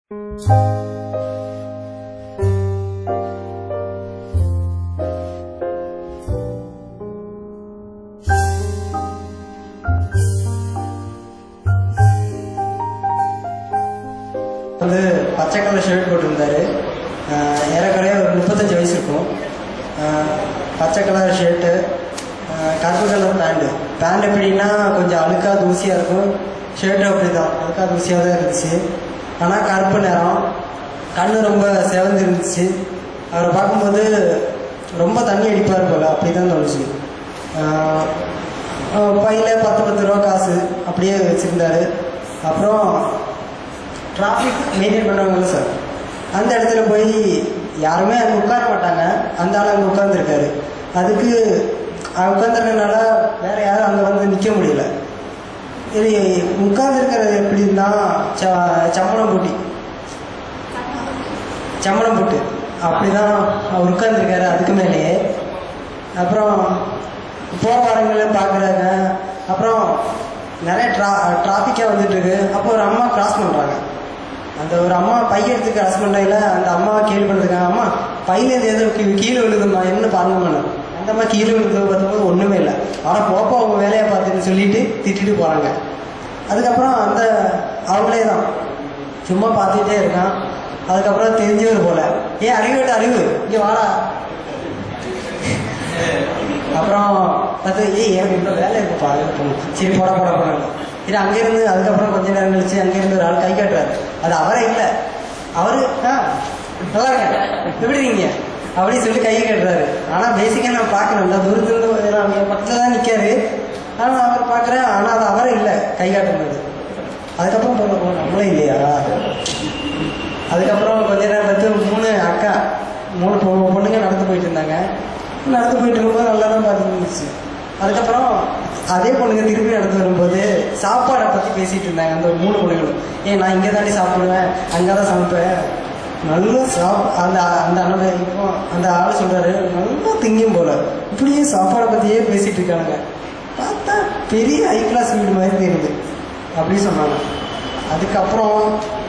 வந்து பச்சை colour shirt போட்டிருந்தாரு ஆஹ் ஏறக்குறைய ஒரு முப்பத்தஞ்சு வயசு இருக்கும் ஆஹ் பச்சை கலர் ஷர்ட்டு கருப்பு கலர் பேண்ட்டு பேண்ட் எப்படின்னா கொஞ்சம் அழுக்கா தூசியாக இருக்கும் ஷர்ட்டு அப்படி தான் அழுக்கா தூசியாக தான் இருந்துச்சு ஆனால் கருப்பு நிறம் கண்ணு ரொம்ப செவந்து இருந்துச்சு அவரை பார்க்கும்போது ரொம்ப தண்ணி அடிப்பார் போல அப்படி தான் தோணுச்சு ஆஹ் ஆஹ் பையில பத்து பத்து ரூபா காசு அப்படியே வச்சுருந்தாரு அப்புறம் டிராஃபிக் மெயின்டைன் பண்ணுவாங்கல்ல சார் அந்த இடத்துல போய் யாருமே அங்கே உட்கார மாட்டாங்க அந்த ஆள் அங்கே உட்காந்துருக்காரு அதுக்கு உட்காந்துருக்கனால வேற யாரும் அங்கே வந்து நிற்க முடியல இது உட்காந்துருக்கிறது எப்படின்னா ச சம்பளம் போட்டி சம்பளம் போட்டு அப்படிதான் அவர் உட்காந்துருக்காரு அதுக்கு மேலேயே அப்புறம் போகிற வரங்களை பார்க்குறாங்க அப்புறம் நிறைய ட்ரா டிராஃபிக்காக வந்துட்டு இருக்கு அப்போ ஒரு அம்மா கிராஸ் பண்ணுறாங்க அந்த ஒரு அம்மா பை எடுத்து கிராஸ் பண்ணுறதுல அந்த அம்மாவை கேள்வி பண்ணிருக்காங்க அம்மா பையில ஏதோ கீ- கீழே விழுதும்மா என்ன பாருங்கம்மா அந்த அம்மா கீழே விழுது பார்க்கும்போது ஒன்றுமே இல்லை ஆனால் போப்போ அவங்க வேலையை பார்த்துன்னு சொல்லிட்டு திட்டிட்டு போகிறாங்க அதுக்கப்புறம் அந்த அவங்களே தான் சும்மா பார்த்துக்கிட்டே இருக்கான் அதுக்கப்புறம் தெரிஞ்சவர் போல ஏ அறிவு அறிவு இங்கே வாடா அப்புறம் அது ஏய் எனக்கு இவ்வளோ வேலை இருக்குப்பா இது பண்ணு. சரி போட போட போட இது அங்கேருந்து அதுக்கப்புறம் கொஞ்ச நேரம் கழிச்சு அங்கேருந்து ஒரு ஆள் கை காட்டுறாரு அது அவரே இல்லை அவரு ஆ நல்லா இருக்க எப்படி இருக்கீங்க அப்படி சொல்லி கை காட்டுறாரு ஆனால் பேசிக்காக நான் பார்க்குறேன் நான் தூரத்துலேருந்து நான் என் பக்கத்தில் தான் நிற்காரு ஆனால் அவர் பார்க்குறேன் ஆனால் அது அவரே இல்லை கை காட்டுறது அதுக்கப்புறம் போன ஓ, நம்மளே இல்லையா அதுக்கப்புறம் கொஞ்ச நேரம் பார்த்து மூணு அக்கா மூணு பொ- பொண்ணுங்க நடந்து போயிட்டு இருந்தாங்க நடந்து போயிட்டு இருக்கும்போது நல்லா தான் பார்த்துட்டு இருந்துச்சு அதுக்கப்புறம் அதே பொண்ணுங்க திருப்பி நடந்து வரும்போது சாப்பாடை பற்றி பேசிட்டு இருந்தாங்க அந்த ஒரு மூணு பொண்ணுங்களும் ஏன் நான் இங்கே தாண்டி சாப்பிடுவேன் அங்கே தான் சமைப்பேன் நல்லா சாப் அந்த அந்த அண்ணன் இப்போ அந்த ஆள் சொல்றாரு நல்லா திங்கும் போல இப்படியே சாப்பாடை பற்றியே பேசிட்டு இருக்கானுங்க பார்த்தா பெரிய ஹை கிளாஸ் வீடு மாதிரி தெரியுது அப்படி சொன்னாங்க அதுக்கப்புறம்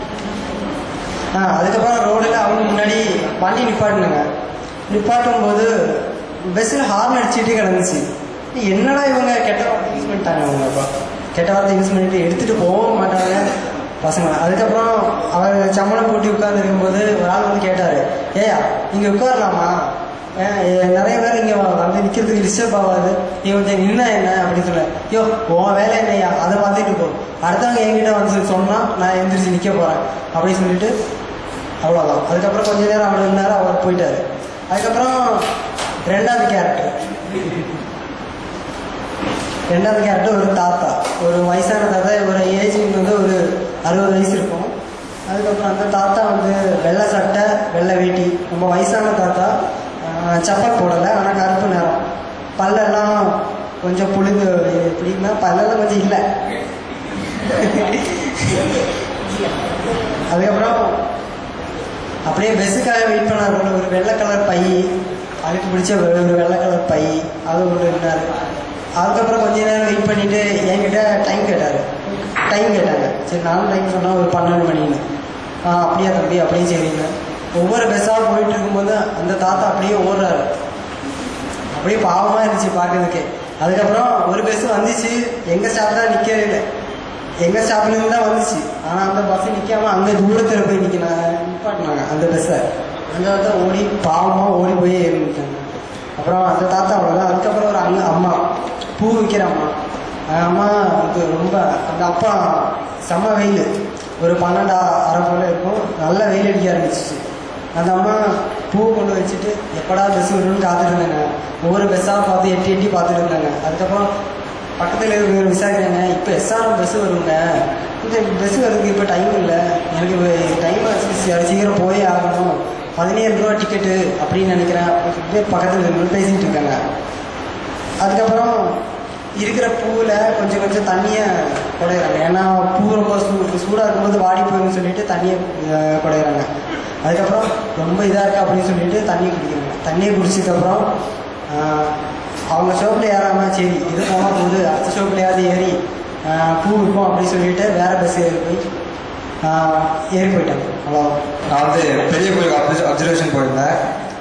ஆ அதுக்கப்புறம் ரோடில் அவங்க முன்னாடி வண்டி நிப்பாட்டினாங்க நிப்பாட்டும் போது பஸ்ஸில் ஹார்ன் அடிச்சுட்டே கிடந்துச்சு என்னடா இவங்க கெட்ட வார்த்தை யூஸ் பண்ணிட்டாங்க அவங்க அப்பா கெட்ட வார்த்தை யூஸ் பண்ணிட்டு எடுத்துகிட்டு போகவும் மாட்டாங்க பசங்க அதுக்கப்புறம் அவர் சம்பளம் போட்டு உட்கார்ந்து இருக்கும்போது ஒரு ஆள் வந்து கேட்டார் ஏயா இங்கே உட்காரலாமா ஏன், ஏ- நிறைய பேர் இங்கே வந்து நிற்கிறதுக்கு டிஸ்டர்ப் ஆகாது நீ கொஞ்சம் நின்னா என்ன அப்படின்னு சொல்ல யோ உன் வேலை என்னையா அதை பார்த்துட்டு போ அடுத்தவங்க என்கிட்ட வந்து சொன்னால் நான் எந்திரிச்சு நிற்க போகிறேன் அப்படின்னு சொல்லிட்டு அவ்வளோதான் அதுக்கப்புறம் கொஞ்ச நேரம் அவர் இருந்தார் அவர் போயிட்டாரு அதுக்கப்புறம் ரெண்டாவது கேரக்டர் ரெண்டாவது கேரக்டர் ஒரு தாத்தா ஒரு வயசான தாத்தா ஒரு ஏஜ் வந்து ஒரு அறுபது வயசு இருக்கும் அதுக்கப்புறம் அந்த தாத்தா வந்து வெள்ளை சட்டை வெள்ளை வேட்டி ரொம்ப வயசான தாத்தா ஆஹ் செப்பல் போடலை ஆனால் கருப்பு நிறம் பல்லெல்லாம் கொஞ்சம் புழுது எப்படின்னா பல்லெல்லாம் கொஞ்சம் இல்லை அதுக்கப்புறம் அப்படியே பஸ்ஸுக்காக வெயிட் பண்ணார் ஒரு வெள்ளை கலர் பை அழுக்கு பிடிச்ச ஒரு ஒரு வெள்ளை கலர் பை அது ஒன்று இருந்தார் அதுக்கப்புறம் கொஞ்ச நேரம் வெயிட் பண்ணிட்டு என்கிட்ட டைம் கேட்டார் டைம் கேட்டாங்க சரி நானும் டைம் சொன்னால் ஒரு பன்னெண்டு மணின்னு ஆ அப்படியா தம்பி அப்படியே சரிங்க ஒவ்வொரு பஸ்ஸாக போயிட்டு இருக்கும்போது அந்த தாத்தா அப்படியே ஓடுறாரு அப்படியே பாவமாக இருந்துச்சு பார்க்கறதுக்கே அதுக்கப்புறம் ஒரு பஸ் வந்துச்சு எங்கள் ஸ்டாப் தான் நிற்கவே இல்லை எங்கள் ஸ்டாப்லேருந்து தான் வந்துச்சு ஆனால் அந்த பஸ் நிற்காம அங்கே தூரத்தில் போய் நிற்க நிப்பாட்டினாங்க அந்த பஸ்ஸை அந்த தாத்தா ஓடி பாவமாக ஓடி போய் ஏறிட்டாங்க அப்புறம் அந்த தாத்தா அவ்வளோதான் அதுக்கப்புறம் ஒரு அண்ணன் அம்மா பூ விற்கிற அம்மா அந்த அம்மா வந்து ரொம்ப அந்த அப்பா செம்ம வெயில் ஒரு பன்னெண்டு அரை போல இருக்கும் நல்ல வெயில் அடிக்க ஆரம்பிச்சிச்சு அந்த அம்மா பூ கொண்டு வச்சுட்டு எப்படா பஸ் வரும்னு காத்துருந்தாங்க ஒவ்வொரு பஸ்ஸாக பார்த்து எட்டி எட்டி பார்த்துட்டு இருந்தாங்க அதுக்கப்புறம் பக்கத்தில் இருக்கிற விசாரிக்கிறாங்க இப்போ எஸ்ஆர்எம் பஸ் வருங்க இந்த பஸ் வரதுக்கு இப்போ டைம் இல்லை எனக்கு டைம் ஆச்சு சீக்கிரம் போயே ஆகணும் பதினேழு ரூபா டிக்கெட்டு அப்படின்னு நினைக்கிறேன் அப்படின்னு சொல்லிட்டு பக்கத்தில் இருந்து பேசிகிட்டு இருக்காங்க அதுக்கப்புறம் இருக்கிற பூவில் கொஞ்சம் கொஞ்சம் தண்ணியை குடையிறாங்க ஏன்னா பூ ரொம்ப சூ சூடாக இருக்கும்போது வாடி போயிடும்னு சொல்லிட்டு தண்ணியை அஹ், குடையிறாங்க அதுக்கப்புறம் ரொம்ப இதாக இருக்கு அப்படின்னு சொல்லிட்டு தண்ணி குடிக்கிறாங்க தண்ணியை குடிச்சதுக்கப்புறம் ஆஹ், அவங்க ஷோப்பில் ஏறாமல் சரி இது போனால் போகுது அடுத்த ஷோப்லையாவது ஏறி ஆஹ், பூ விற்போம் அப்படின்னு சொல்லிட்டு வேற பஸ் ஏறி போய் ஆஹ் ஏறி போயிட்டேன் அவ்வளோ நான் வந்து பெரிய கோயிலுக்கு அப்சர்வேஷன் போயிருந்தேன்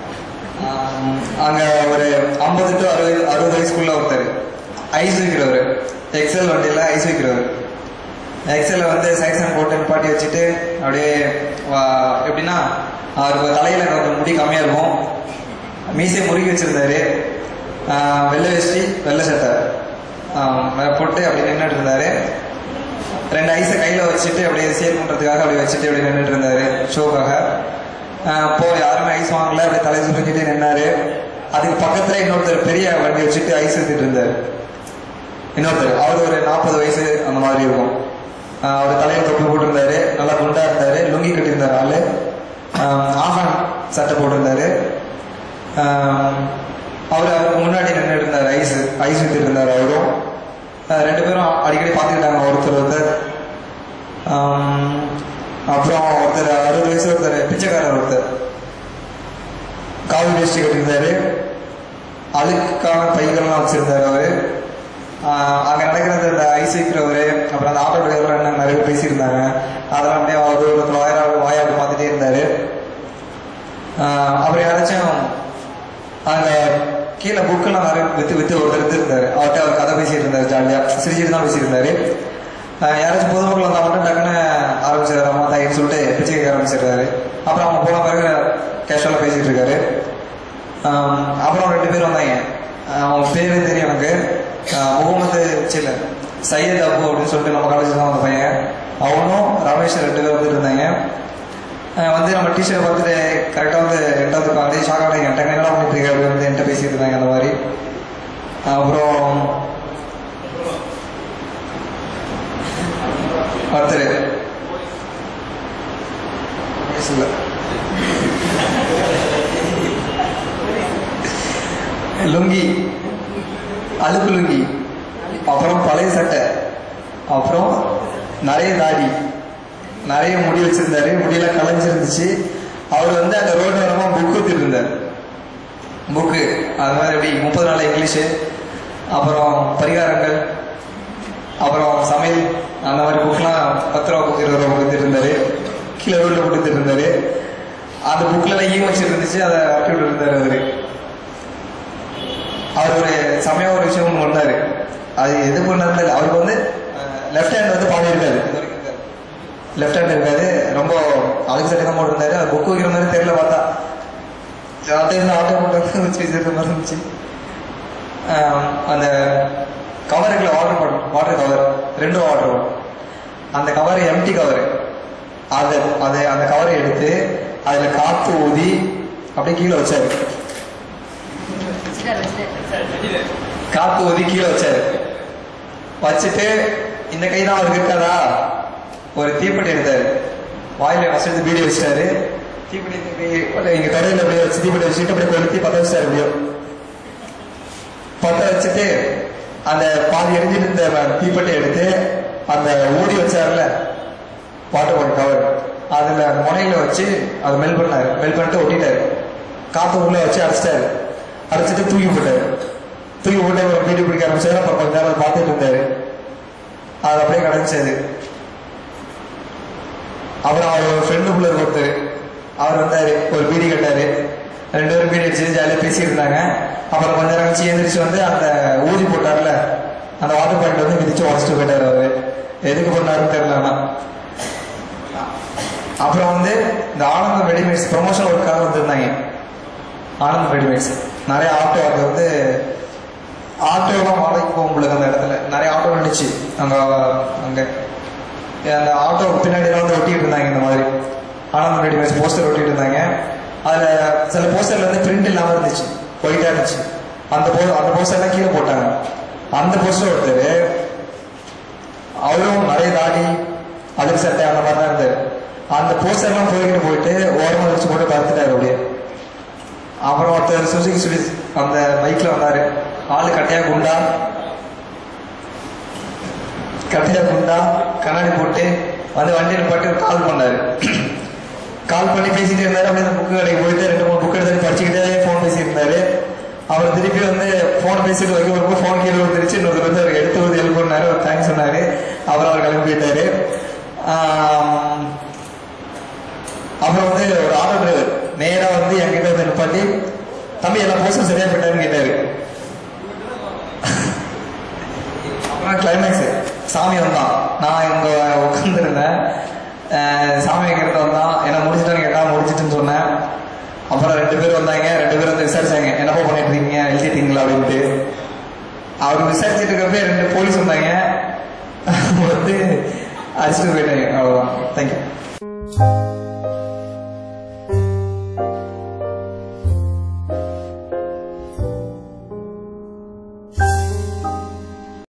அங்கே ஒரு ஐம்பது டு அறுபது அறுபது வயசுக்குள்ள ஒருத்தர் ஐஸ் வைக்கிறவர் எக்ஸல் வண்டியில் ஐஸ் வைக்கிறவர் எக்ஸலில் வந்து சைக்ஸன் போட்டு நிப்பாட்டி வச்சுட்டு அப்படியே வா- எப்படின்னா அவருக்கு தலையில் கொஞ்சம் முடி கம்மியாக இருக்கும் மீசை முறுக்கி வச்சிருந்தாரு ஆஹ் வெள்ளை வேஷ்டி வெள்ளை சட்டை ஆஹ் போட்டு அப்படி நின்றுட்டு இருந்தாரு ரெண்டு ஐஸை கையில் வச்சுட்டு அப்படியே சேல் பண்ணுறதுக்காக அப்படியே வச்சுட்டு அப்படியே நின்றுட்டு இருந்தாரு ஷோக்காக அப்போ யாருமே ஐஸ் வாங்கல அப்படியே தலை சுருங்கிட்டு நின்னாரு அதுக்கு பக்கத்துல இன்னொருத்தர் பெரிய வண்டி வச்சுட்டு ஐஸ் எடுத்துட்டு இருந்தாரு இன்னொருத்தர் அவர் ஒரு நாற்பது வயசு அந்த மாதிரி இருக்கும் ஆஹ் அவர் தலையில தொப்பி போட்டிருந்தாரு நல்லா குண்டா இருந்தாரு லுங்கி கட்டியிருந்தாரு ஆளு ஆஃபான் சட்டை போட்டிருந்தாரு ஆஹ் அவர் அவருக்கு முன்னாடி நின்றுட்டு இருந்தார் ஐஸ் ஐஸ் வித்துட்டு இருந்தார் அவரும் ஆஹ் ரெண்டு பேரும் அடிக்கடி பார்த்துக்கிட்டாங்க ஒருத்தர் ஒருத்தர் ஆம், அப்புறம் ஒருத்தர் அறுபது வயசு ஒருத்தர் பிச்சைக்காரர் ஒருத்தர் காவி வேஷ்டி கட்டியிருந்தாரு அழுக்கான பைகள்லாம் வச்சிருந்தாரு அவரு ஆஹ் அங்க நடக்கிறது இந்த ஐஸ் வைக்கிறவரு அப்புறம் அந்த ஆட்டோ டிரைவர் என்ன நிறைய பேர் பேசியிருந்தாங்க அதெல்லாம் அப்படியே அவர் தூரத்தில் வாயா வாயாடு பார்த்துட்டே இருந்தாரு ஆஹ் அப்புறம் யாராச்சும் அங்க கீழே புக்கெல்லாம் நிறைய வித்து வித்து ஒருத்தர் வித்து இருந்தாரு அவர்கிட்ட அவர் கதை பேசிட்டு இருந்தாரு ஜாலியா சிரிச்சிட்டு தான் பேசியிருந்தாரு ஆஹ் யாராச்சும் பொதுமக்கள் வந்தா மட்டும் டக்குன்னு ஆரம்பிச்சிடாரு அம்மா தாயின்னு சொல்லிட்டு பிச்சை கேட்க ஆரம்பிச்சிடுறாரு அப்புறம் அவங்க போன பிறகு கேஷுவலாக பேசிட்டு இருக்காரு ஆம், அப்புறம் ரெண்டு பேர் வந்தாங்க ஆஹ் அவன் பேரே தெரியும் எனக்கு ஆஹ் முகமது சில சையத் அபு அப்படின்னு சொல்லிட்டு நம்ம காலேஜ் தான் வந்த பையன் அவனும் ரமேஷ் ரெண்டு பேர் வந்துட்டு இருந்தாங்க ஆஹ் வந்து நம்ம டீச்சரை பார்த்துட்டு கரெக்டாக வந்து ரெண்டாவது உட்காந்து ஷாக் ஆனாங்க என்கிட்ட என்ன பண்ணிட்டு இருக்க அப்படின்னு வந்து என்கிட்ட பேசிட்டு இருந்தாங்க அந்த மாதிரி அப்புறம் ஒருத்தர் பேசல லுங்கி அழுக்கு லுங்கி அப்புறம் பழைய சட்டை அப்புறம் நிறைய தாடி நிறைய முடி வச்சிருந்தாரு முடியெல்லாம் கலைஞ்சிருந்துச்சு அவர் வந்து அந்த ரோடு ஓரமா புக் வித்துட்டு இருந்தார் புக்கு அது மாதிரி எப்படி முப்பது நாள் இங்கிலீஷு அப்புறம் பரிகாரங்கள் அப்புறம் சமையல் அந்த மாதிரி புக்லாம் பத்து ரூபா புக் இருபது ரூபா புக் வித்துட்டு இருந்தாரு கீழே ரோட்டில் கொடுத்துட்டு இருந்தாரு அந்த புக்ல ஈ வச்சிருந்துச்சு அதை அப்படி விட்டு இருந்தாரு அவரு அவர் ஒரு சமயம் ஒரு விஷயம் ஒன்று பண்ணாரு அது எது பண்ணாருன்னு தெரியல அவருக்கு வந்து லெஃப்ட் ஹேண்ட் வந்து பாடி இருக்காது இது வரைக்கும் இருக்காது லெஃப்ட் ஹேண்ட் இருக்காது ரொம்ப அழகு சட்டை தான் போட்டிருந்தாரு அது புக் வைக்கிற மாதிரி தெரியல பார்த்தா ஆட்டோ ஆட்டோ போட்டு வச்சு வச்சிருக்க மாதிரி இருந்துச்சு ஆம், அந்த கவருக்குள்ள வாட்டர் பாட்டில் வாட்டர் கவர் ரெண்டும் வாட்டர் பாட்டில் அந்த கவர் எம்டி கவர் அதை அதை அந்த கவரை எடுத்து அதில் காற்று ஊதி அப்படியே கீழே வச்சாரு காத்து ஊதி கீழே வச்சாரு வச்சுட்டு இந்த கை தான் அவருக்கு இருக்காதா ஒரு தீப்பெட்டி எடுத்தாரு வாயில வச்சுட்டு பீடி வச்சிட்டாரு தீப்பெட்டி தூக்கி இங்க கடையில் அப்படியே வச்சு தீப்பெட்டி வச்சுட்டு அப்படியே கொளுத்தி பத்த வச்சிட்டாரு அப்படியே பத்த வச்சுட்டு அந்த பாதி எரிஞ்சிட்டு இருந்த தீப்பெட்டி எடுத்து அந்த ஊடி வச்சாருல வாட்டர் பாட்டில் கவர் அதுல முனையில வச்சு அதை மெல் பண்ணாரு மெல் பண்ணிட்டு ஒட்டிட்டாரு காத்து உள்ள வச்சு அடைச்சிட்டாரு அடைச்சிட்டு தூக்கி போட்டாரு தூக்கி போட்டு ஒரு பீடி பிடிக்க ஆரம்பிச்சாரு அப்புறம் கொஞ்ச நேரம் அதை பார்த்துட்டு இருந்தாரு அது அப்படியே கிடைச்சது அப்புறம் அவர் ஃப்ரெண்டுக்குள்ள ஒருத்தர் அவர் வந்தாரு ஒரு பீடி கட்டாரு ரெண்டு பேரும் பீடி அடிச்சு ஜாலியாக பேசிட்டு இருந்தாங்க அப்புறம் கொஞ்ச நேரம் கழிச்சு எழுந்திரிச்சு வந்து அந்த ஊதி போட்டார்ல அந்த வாட்டர் பாயிண்ட் வந்து மிதிச்சு உடச்சிட்டு போயிட்டாரு அவரு எதுக்கு பண்ணாருன்னு தெரியல ஆனா அப்புறம் வந்து இந்த ஆனந்தம் ரெடிமேட்ஸ் ப்ரொமோஷன் ஒர்க்காக வந்திருந்தாங்க ஆனந்தம் ரெடிமேட்ஸ் நிறைய ஆட்டோ அது வந்து ஆட்டோலாம் வாடகைக்கு போக முடியல அந்த இடத்துல நிறைய ஆட்டோ நின்றுச்சு அங்க அங்க அந்த ஆட்டோ பின்னாடி எல்லாம் வந்து ஒட்டிட்டு இருந்தாங்க இந்த மாதிரி ஆனந்தம் ரெடிமேட்ஸ் போஸ்டர் ஒட்டிட்டு இருந்தாங்க அதுல சில போஸ்டர்ல வந்து பிரிண்ட் இல்லாம இருந்துச்சு ஒயிட்டா இருந்துச்சு அந்த போ அந்த போஸ்டர்லாம் கீழே போட்டாங்க அந்த போஸ்டர் ஒருத்தர் அவரும் நிறைய தாடி அதுக்கு சட்டை அந்த மாதிரி தான் இருந்தாரு அந்த போஸ்டர்லாம் போய்கிட்டு போயிட்டு ஓரமா வச்சு போட்டு பார்த்துட்டாரு அப்படியே அப்புறம் ஒருத்தர் சுசுகி சுடி அந்த பைக்ல வந்தாரு ஆளு கட்டையா குண்டா கட்டையா குண்டா கண்ணாடி போட்டு வந்து வண்டியில் பாட்டு கால் பண்ணாரு கால் பண்ணி பேசிட்டு இருந்தாரு அப்படியே புக்கு கடைக்கு போயிட்டு ரெண்டு மூணு புக் எடுத்து படிச்சுக்கிட்டே ஃபோன் பேசியிருந்தாரு அவர் திருப்பி வந்து ஃபோன் பேசிட்டு வைக்க வரும்போது ஃபோன் கீழே வந்துருச்சு இன்னொருத்தர் வந்து அவர் எடுத்து வந்து ஹெல்ப் பண்ணாரு ஒரு தேங்க்ஸ் சொன்னாரு அவர் அவர் கிளம்பி போயிட்டாரு ஆம், அப்புறம் வந்து ஒரு ஆட்டோ டிரைவர் நேரா வந்து என்கிட்ட வந்து நிப்பாட்டி தம்பி எல்லாம் போஸ்டும் சரியா போயிட்டாருன்னு கேட்டாரு அப்புறம் கிளைமேக்ஸ் சாமி வந்தான் நான் இங்க உட்காந்துருந்தேன் சாமி எங்கிட்ட வந்தான் என்ன முடிச்சிட்டான்னு கேட்டா முடிச்சிட்டுன்னு சொன்னேன் அப்புறம் ரெண்டு பேர் வந்தாங்க ரெண்டு பேர் வந்து விசாரிச்சாங்க என்னப்பா பண்ணிட்டு இருக்கீங்க எழுதிட்டீங்களா அப்படின்ட்டு அவர் விசாரிச்சுட்டு இருக்கப்பே ரெண்டு போலீஸ் வந்தாங்க வந்து அடிச்சுட்டு போயிட்டாங்க அவ்வளோதான் தேங்க்யூ